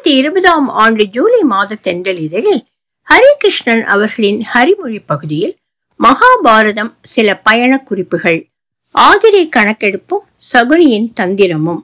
இரண்டாயிரத்தி இருபதாம் ஆண்டு ஜூலை மாத தென்றல் இதழில் ஹரிகிருஷ்ணன் அவர்களின் ஹரிமொழி பகுதியில் மகாபாரதம் சில பயண குறிப்புகள் ஆதிரை கணக்கெடுப்பும் சகுனியின் தந்திரமும்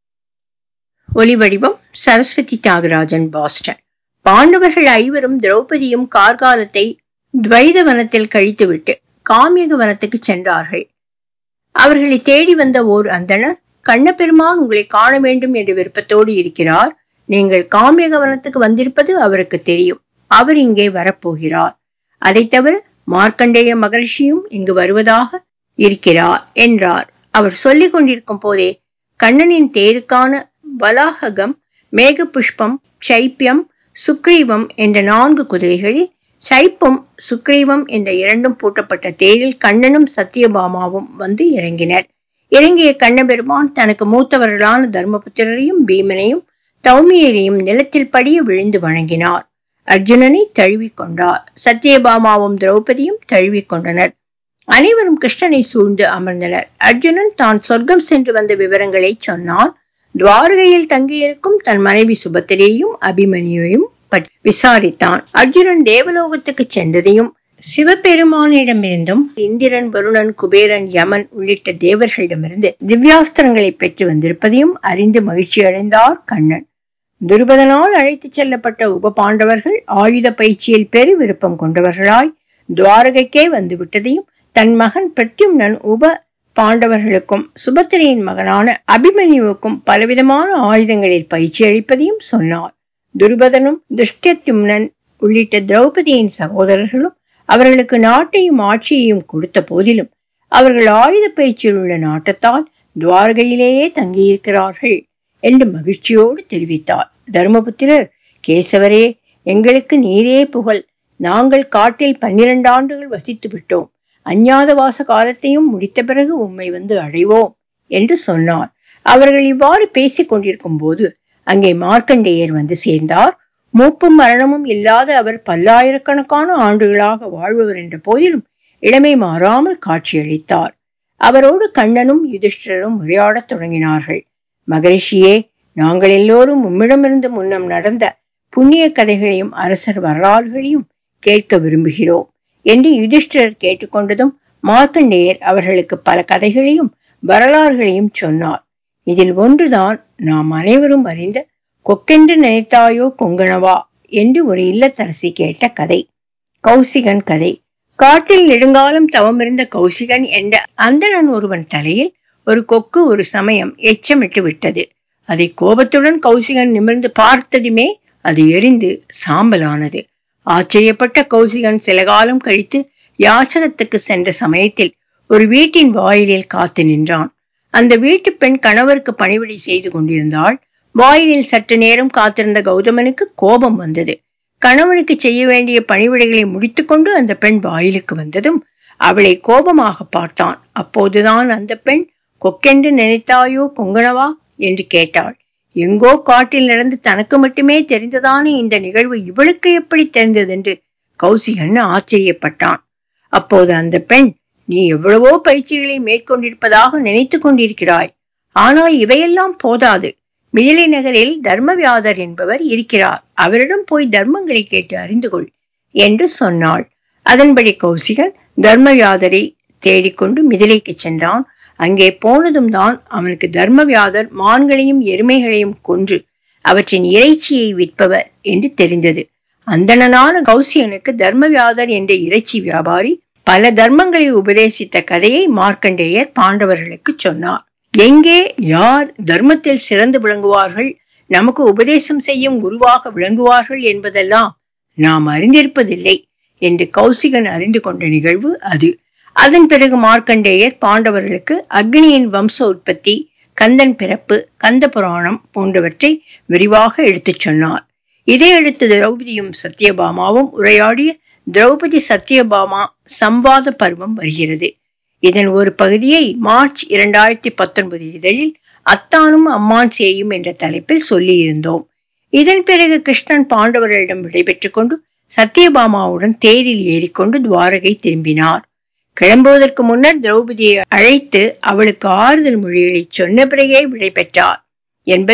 ஒலிவடிவம் சரஸ்வதி தியாகராஜன் பாஸ்டன் பாண்டவர்கள் ஐவரும் திரௌபதியும் கார்காலத்தை துவைத வனத்தில் கழித்துவிட்டு காமியக வனத்துக்கு சென்றார்கள் அவர்களை தேடி வந்த ஓர் அந்தணர் கண்ணபெருமான் உங்களை காண வேண்டும் என்ற விருப்பத்தோடு இருக்கிறார் நீங்கள் காமியக வனத்துக்கு வந்திருப்பது அவருக்கு தெரியும் அவர் இங்கே வரப்போகிறார் அதை தவிர மார்க்கண்டேய மகர்ஷியும் இங்கு வருவதாக இருக்கிறார் என்றார் அவர் சொல்லிக் கொண்டிருக்கும் போதே கண்ணனின் தேருக்கான வலாககம் மேக புஷ்பம் சைப்பியம் சுக்ரீவம் என்ற நான்கு குதிரைகளில் சைப்பம் சுக்ரீவம் என்ற இரண்டும் பூட்டப்பட்ட தேரில் கண்ணனும் சத்தியபாமாவும் வந்து இறங்கினர் இறங்கிய கண்ணபெருமான் தனக்கு மூத்தவர்களான தர்மபுத்திரரையும் பீமனையும் தௌமியரையும் நிலத்தில் படிய விழுந்து வணங்கினார் அர்ஜுனனை தழுவிக் கொண்டார் சத்தியபாமாவும் திரௌபதியும் தழுவிக் கொண்டனர் அனைவரும் கிருஷ்ணனை சூழ்ந்து அமர்ந்தனர் அர்ஜுனன் தான் சொர்க்கம் சென்று வந்த விவரங்களை சொன்னான் துவாரகையில் தங்கியிருக்கும் தன் மனைவி சுபத்திரையும் அபிமன்யுவையும் விசாரித்தான் அர்ஜுனன் தேவலோகத்துக்கு சென்றதையும் சிவபெருமானிடமிருந்தும் இந்திரன் வருணன் குபேரன் யமன் உள்ளிட்ட தேவர்களிடமிருந்து திவ்யாஸ்திரங்களை பெற்று வந்திருப்பதையும் அறிந்து மகிழ்ச்சி அடைந்தார் கண்ணன் துருபதனால் அழைத்துச் செல்லப்பட்ட உப பாண்டவர்கள் ஆயுத பயிற்சியில் பெரு விருப்பம் கொண்டவர்களாய் துவாரகைக்கே வந்து விட்டதையும் தன் மகன் பிரத்யும்னன் உப பாண்டவர்களுக்கும் சுபத்திரையின் மகனான அபிமன்யுவுக்கும் பலவிதமான ஆயுதங்களில் பயிற்சி அளிப்பதையும் சொன்னார் துருபதனும் துஷ்டத்யும்னன் உள்ளிட்ட திரௌபதியின் சகோதரர்களும் அவர்களுக்கு நாட்டையும் ஆட்சியையும் கொடுத்த போதிலும் அவர்கள் ஆயுத பயிற்சியில் உள்ள நாட்டத்தால் துவாரகையிலேயே தங்கியிருக்கிறார்கள் என்று மகிழ்ச்சியோடு தெரிவித்தார் தர்மபுத்திரர் கேசவரே எங்களுக்கு நீரே புகழ் நாங்கள் காட்டில் பன்னிரண்டு ஆண்டுகள் வசித்து விட்டோம் அஞ்ஞாதவாச காலத்தையும் முடித்த பிறகு உம்மை வந்து அடைவோம் என்று சொன்னார் அவர்கள் இவ்வாறு பேசிக் கொண்டிருக்கும் போது அங்கே மார்க்கண்டேயர் வந்து சேர்ந்தார் மூப்பும் மரணமும் இல்லாத அவர் பல்லாயிரக்கணக்கான ஆண்டுகளாக வாழ்பவர் என்ற போதிலும் இளமை மாறாமல் காட்சியளித்தார் அவரோடு கண்ணனும் யுதிஷ்டரும் உரையாடத் தொடங்கினார்கள் மகரிஷியே நாங்கள் எல்லோரும் உம்மிடமிருந்து முன்னம் நடந்த புண்ணிய கதைகளையும் அரசர் வரலாறுகளையும் கேட்க விரும்புகிறோம் என்று யுதிஷ்டர் கேட்டுக்கொண்டதும் மார்க்கண்டேயர் அவர்களுக்கு பல கதைகளையும் வரலாறுகளையும் சொன்னார் இதில் ஒன்றுதான் நாம் அனைவரும் அறிந்த கொக்கென்று நினைத்தாயோ கொங்கணவா என்று ஒரு இல்லத்தரசி கேட்ட கதை கௌசிகன் கதை காட்டில் நெடுங்காலம் தவமிருந்த கௌசிகன் என்ற அந்தணன் ஒருவன் தலையில் ஒரு கொக்கு ஒரு சமயம் எச்சமிட்டு விட்டது அதை கோபத்துடன் கௌசிகன் நிமிர்ந்து பார்த்ததுமே அது எரிந்து சாம்பலானது ஆச்சரியப்பட்ட கௌசிகன் சில காலம் கழித்து யாசனத்துக்கு சென்ற சமயத்தில் ஒரு வீட்டின் வாயிலில் காத்து நின்றான் அந்த வீட்டு பெண் கணவருக்கு பணிவிடை செய்து கொண்டிருந்தாள் வாயிலில் சற்று நேரம் காத்திருந்த கௌதமனுக்கு கோபம் வந்தது கணவனுக்கு செய்ய வேண்டிய பணிவிடைகளை முடித்துக்கொண்டு அந்த பெண் வாயிலுக்கு வந்ததும் அவளை கோபமாக பார்த்தான் அப்போதுதான் அந்த பெண் கொக்கென்று நினைத்தாயோ கொங்கணவா என்று கேட்டாள் எங்கோ காட்டில் நடந்து தனக்கு மட்டுமே தெரிந்ததான இந்த நிகழ்வு இவளுக்கு எப்படி தெரிந்ததென்று கௌசிகன் ஆச்சரியப்பட்டான் அப்போது அந்த பெண் நீ எவ்வளவோ பயிற்சிகளை மேற்கொண்டிருப்பதாக நினைத்து கொண்டிருக்கிறாய் ஆனால் இவையெல்லாம் போதாது மிதிலை நகரில் தர்மவியாதர் என்பவர் இருக்கிறார் அவரிடம் போய் தர்மங்களை கேட்டு அறிந்து கொள் என்று சொன்னாள் அதன்படி கௌசிகன் தர்மவியாதரை தேடிக்கொண்டு மிதிலைக்கு சென்றான் அங்கே போனதும் தான் அவனுக்கு தர்மவியாதர் மான்களையும் எருமைகளையும் கொன்று அவற்றின் இறைச்சியை விற்பவர் என்று தெரிந்தது அந்தணனான கௌசியனுக்கு தர்மவியாதர் என்ற இறைச்சி வியாபாரி பல தர்மங்களை உபதேசித்த கதையை மார்க்கண்டேயர் பாண்டவர்களுக்கு சொன்னார் எங்கே யார் தர்மத்தில் சிறந்து விளங்குவார்கள் நமக்கு உபதேசம் செய்யும் குருவாக விளங்குவார்கள் என்பதெல்லாம் நாம் அறிந்திருப்பதில்லை என்று கௌசிகன் அறிந்து கொண்ட நிகழ்வு அது அதன் பிறகு மார்க்கண்டேயர் பாண்டவர்களுக்கு அக்னியின் வம்ச உற்பத்தி கந்தன் பிறப்பு கந்த புராணம் போன்றவற்றை விரிவாக எடுத்துச் சொன்னார் இதையடுத்து திரௌபதியும் சத்யபாமாவும் உரையாடிய திரௌபதி சத்யபாமா சம்வாத பருவம் வருகிறது இதன் ஒரு பகுதியை மார்ச் இரண்டாயிரத்தி பத்தொன்பது இதழில் அத்தானும் அம்மான் சேயும் என்ற தலைப்பில் சொல்லியிருந்தோம் இதன் பிறகு கிருஷ்ணன் பாண்டவர்களிடம் விடைபெற்றுக் கொண்டு சத்யபாமாவுடன் தேரில் ஏறிக்கொண்டு துவாரகை திரும்பினார் கிளம்புவதற்கு முன்னர் திரௌபதியை அழைத்து அவளுக்கு ஆறுதல் மொழிகளை சொன்ன பிறகே விடை பெற்றார் என்பது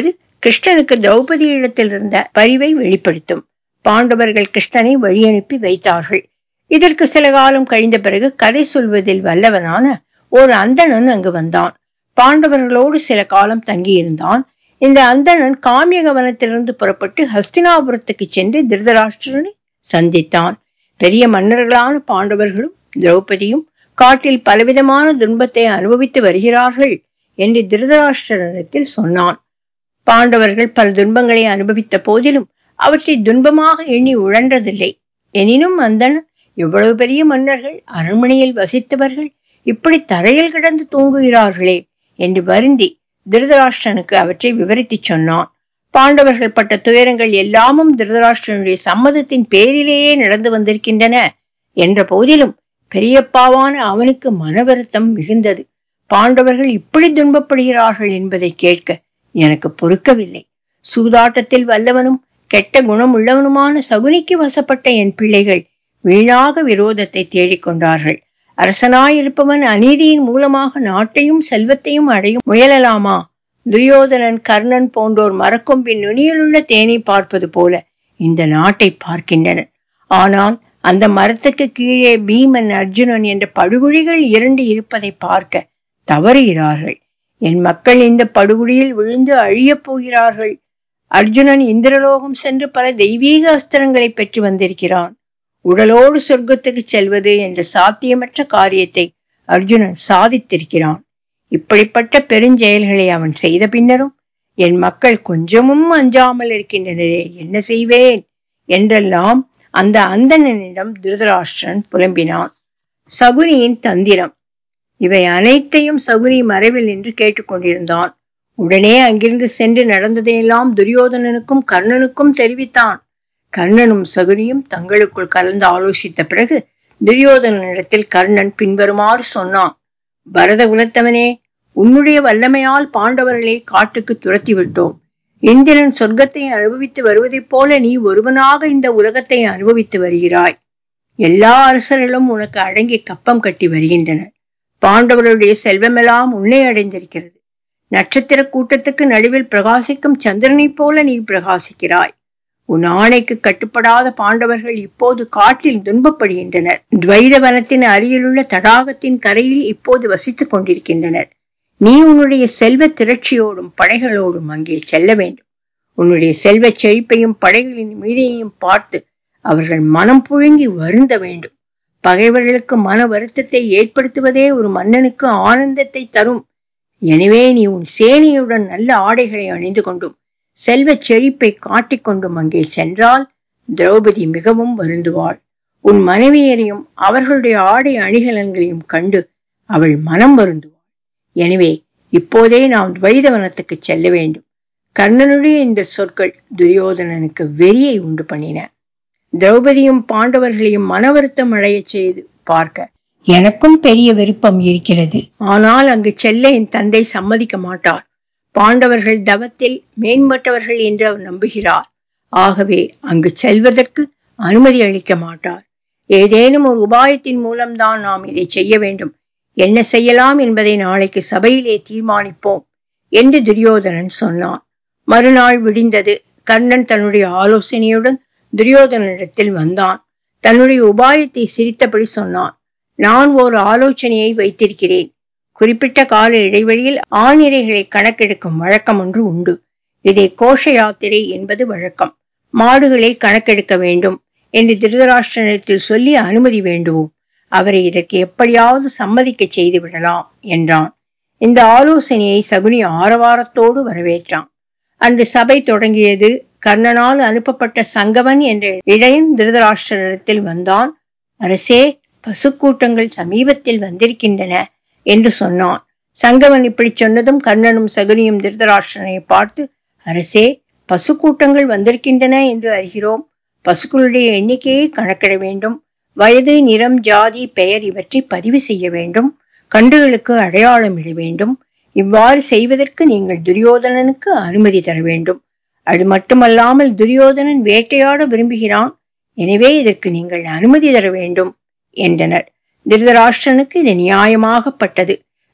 கிருஷ்ணனுக்கு திரௌபதியிடத்தில் இருந்த பரிவை வெளிப்படுத்தும் பாண்டவர்கள் கிருஷ்ணனை வழியனுப்பி வைத்தார்கள் இதற்கு சில காலம் கழிந்த பிறகு கதை சொல்வதில் வல்லவனான ஒரு அந்தணன் அங்கு வந்தான் பாண்டவர்களோடு சில காலம் தங்கியிருந்தான் இந்த அந்தணன் காமியகவனத்திலிருந்து புறப்பட்டு ஹஸ்தினாபுரத்துக்கு சென்று திருதராஷ்டிரனை சந்தித்தான் பெரிய மன்னர்களான பாண்டவர்களும் திரௌபதியும் காட்டில் பலவிதமான துன்பத்தை அனுபவித்து வருகிறார்கள் என்று திருதராஷ்டிரனிடத்தில் சொன்னான் பாண்டவர்கள் பல துன்பங்களை அனுபவித்த போதிலும் அவற்றை துன்பமாக எண்ணி உழன்றதில்லை எனினும் அந்தணன் இவ்வளவு பெரிய மன்னர்கள் அரண்மனையில் வசித்தவர்கள் இப்படி தரையில் கிடந்து தூங்குகிறார்களே என்று வருந்தி திருதராஷ்டிரனுக்கு அவற்றை விவரித்துச் சொன்னான் பாண்டவர்கள் பட்ட துயரங்கள் எல்லாமும் திருதராஷ்டிரனுடைய சம்மதத்தின் பேரிலேயே நடந்து வந்திருக்கின்றன என்ற போதிலும் பெரியப்பாவான அவனுக்கு மன வருத்தம் மிகுந்தது பாண்டவர்கள் இப்படி துன்பப்படுகிறார்கள் என்பதை கேட்க எனக்கு பொறுக்கவில்லை சூதாட்டத்தில் வல்லவனும் கெட்ட குணம் உள்ளவனுமான சகுனிக்கு வசப்பட்ட என் பிள்ளைகள் வீணாக விரோதத்தை தேடிக்கொண்டார்கள் அரசனாயிருப்பவன் அநீதியின் மூலமாக நாட்டையும் செல்வத்தையும் அடையும் முயலலாமா துரியோதனன் கர்ணன் போன்றோர் மரக்கொம்பின் நுனியிலுள்ள தேனை பார்ப்பது போல இந்த நாட்டை பார்க்கின்றனர் ஆனால் அந்த மரத்துக்கு கீழே பீமன் அர்ஜுனன் என்ற படுகொழிகள் இரண்டு இருப்பதை பார்க்க தவறுகிறார்கள் என் மக்கள் இந்த படுகொழியில் விழுந்து அழியப் போகிறார்கள் அர்ஜுனன் இந்திரலோகம் சென்று பல தெய்வீக அஸ்திரங்களை பெற்று வந்திருக்கிறான் உடலோடு சொர்க்கத்துக்கு செல்வது என்ற சாத்தியமற்ற காரியத்தை அர்ஜுனன் சாதித்திருக்கிறான் இப்படிப்பட்ட பெருஞ்செயல்களை அவன் செய்த பின்னரும் என் மக்கள் கொஞ்சமும் அஞ்சாமல் இருக்கின்றனரே என்ன செய்வேன் என்றெல்லாம் அந்த அந்தணனிடம் திருதராஷ்டிரன் புலம்பினான் சகுனியின் தந்திரம் இவை அனைத்தையும் சகுனி மறைவில் நின்று கேட்டுக்கொண்டிருந்தான் உடனே அங்கிருந்து சென்று நடந்ததையெல்லாம் துரியோதனனுக்கும் கர்ணனுக்கும் தெரிவித்தான் கர்ணனும் சகுனியும் தங்களுக்குள் கலந்து ஆலோசித்த பிறகு துரியோதனனிடத்தில் கர்ணன் பின்வருமாறு சொன்னான் பரத குலத்தவனே உன்னுடைய வல்லமையால் பாண்டவர்களை காட்டுக்கு துரத்தி விட்டோம் இந்திரன் சொர்க்கத்தை அனுபவித்து வருவதைப் போல நீ ஒருவனாக இந்த உலகத்தை அனுபவித்து வருகிறாய் எல்லா அரசர்களும் உனக்கு அடங்கி கப்பம் கட்டி வருகின்றனர் பாண்டவருடைய செல்வமெல்லாம் உன்னை அடைந்திருக்கிறது நட்சத்திர கூட்டத்துக்கு நடுவில் பிரகாசிக்கும் சந்திரனைப் போல நீ பிரகாசிக்கிறாய் உன் ஆணைக்கு கட்டுப்படாத பாண்டவர்கள் இப்போது காட்டில் துன்பப்படுகின்றனர் துவைத வனத்தின் அருகிலுள்ள தடாகத்தின் கரையில் இப்போது வசித்துக் கொண்டிருக்கின்றனர் நீ உன்னுடைய செல்வ திரட்சியோடும் படைகளோடும் அங்கே செல்ல வேண்டும் உன்னுடைய செல்வ செழிப்பையும் படைகளின் மீதையும் பார்த்து அவர்கள் மனம் புழுங்கி வருந்த வேண்டும் பகைவர்களுக்கு மன வருத்தத்தை ஏற்படுத்துவதே ஒரு மன்னனுக்கு ஆனந்தத்தை தரும் எனவே நீ உன் சேனையுடன் நல்ல ஆடைகளை அணிந்து கொண்டும் செல்வ செழிப்பை காட்டிக்கொண்டும் அங்கே சென்றால் திரௌபதி மிகவும் வருந்துவாள் உன் மனைவியரையும் அவர்களுடைய ஆடை அணிகலன்களையும் கண்டு அவள் மனம் வருந்துவாள் எனவே இப்போதே நாம் துவைதவனத்துக்கு செல்ல வேண்டும் கர்ணனுடைய இந்த சொற்கள் துரியோதனனுக்கு வெறியை உண்டு பண்ணின திரௌபதியும் பாண்டவர்களையும் மன வருத்தம் அடையச் செய்து பார்க்க எனக்கும் பெரிய விருப்பம் இருக்கிறது ஆனால் அங்கு செல்ல என் தந்தை சம்மதிக்க மாட்டார் பாண்டவர்கள் தவத்தில் மேம்பட்டவர்கள் என்று அவர் நம்புகிறார் ஆகவே அங்கு செல்வதற்கு அனுமதி அளிக்க மாட்டார் ஏதேனும் ஒரு உபாயத்தின் மூலம்தான் நாம் இதை செய்ய வேண்டும் என்ன செய்யலாம் என்பதை நாளைக்கு சபையிலே தீர்மானிப்போம் என்று துரியோதனன் சொன்னான் மறுநாள் விடிந்தது கர்ணன் தன்னுடைய ஆலோசனையுடன் துரியோதனனிடத்தில் வந்தான் தன்னுடைய உபாயத்தை சிரித்தபடி சொன்னான் நான் ஒரு ஆலோசனையை வைத்திருக்கிறேன் குறிப்பிட்ட கால இடைவெளியில் ஆணிரைகளை கணக்கெடுக்கும் வழக்கம் ஒன்று உண்டு இதை கோஷ யாத்திரை என்பது வழக்கம் மாடுகளை கணக்கெடுக்க வேண்டும் என்று திருதராஷ்டிரத்தில் சொல்லி அனுமதி வேண்டுவோம் அவரை இதற்கு எப்படியாவது சம்மதிக்க செய்து விடலாம் என்றான் இந்த ஆலோசனையை சகுனி ஆரவாரத்தோடு வரவேற்றான் அன்று சபை தொடங்கியது கர்ணனால் அனுப்பப்பட்ட சங்கவன் என்ற இடையன் திருதராஷ்டிரத்தில் வந்தான் அரசே பசுக்கூட்டங்கள் சமீபத்தில் வந்திருக்கின்றன என்று சொன்னான் சங்கவன் இப்படி சொன்னதும் கர்ணனும் சகுனியும் திருதராஷ்டிரனை பார்த்து அரசே பசுக்கூட்டங்கள் வந்திருக்கின்றன என்று அறிகிறோம் பசுக்களுடைய எண்ணிக்கையை கணக்கிட வேண்டும் வயது நிறம் ஜாதி பெயர் இவற்றை பதிவு செய்ய வேண்டும் கன்றுகளுக்கு அடையாளம் இட வேண்டும் இவ்வாறு செய்வதற்கு நீங்கள் துரியோதனனுக்கு அனுமதி தர வேண்டும் அது மட்டுமல்லாமல் துரியோதனன் வேட்டையாட விரும்புகிறான் எனவே இதற்கு நீங்கள் அனுமதி தர வேண்டும் என்றனர் திருதராஷ்டிரனுக்கு இது நியாயமாகப்பட்டது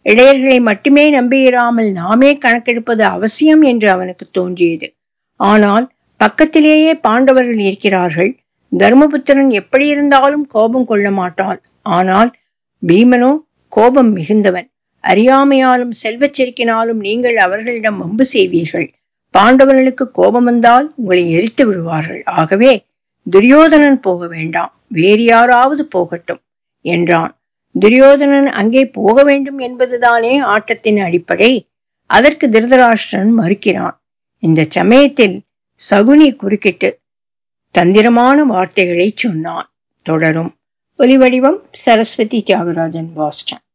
இடையர்களை மட்டுமே நம்பியிராமல் நாமே கணக்கெடுப்பது அவசியம் என்று அவனுக்கு தோன்றியது ஆனால் பக்கத்திலேயே பாண்டவர்கள் இருக்கிறார்கள் தர்மபுத்திரன் எப்படி இருந்தாலும் கோபம் கொள்ள மாட்டான் ஆனால் பீமனோ கோபம் மிகுந்தவன் அறியாமையாலும் செல்வச் செருக்கினாலும் நீங்கள் அவர்களிடம் வம்பு செய்வீர்கள் பாண்டவர்களுக்கு கோபம் வந்தால் உங்களை எரித்து விடுவார்கள் ஆகவே துரியோதனன் போக வேண்டாம் வேறு யாராவது போகட்டும் என்றான் துரியோதனன் அங்கே போக வேண்டும் என்பதுதானே ஆட்டத்தின் அடிப்படை அதற்கு திருதராஷ்டிரன் மறுக்கிறான் இந்த சமயத்தில் சகுனி குறுக்கிட்டு தந்திரமான வார்த்தைகளை சொன்னான் தொடரும் ஒலிவடிவம் சரஸ்வதி தியாகராஜன் பாஸ்டன்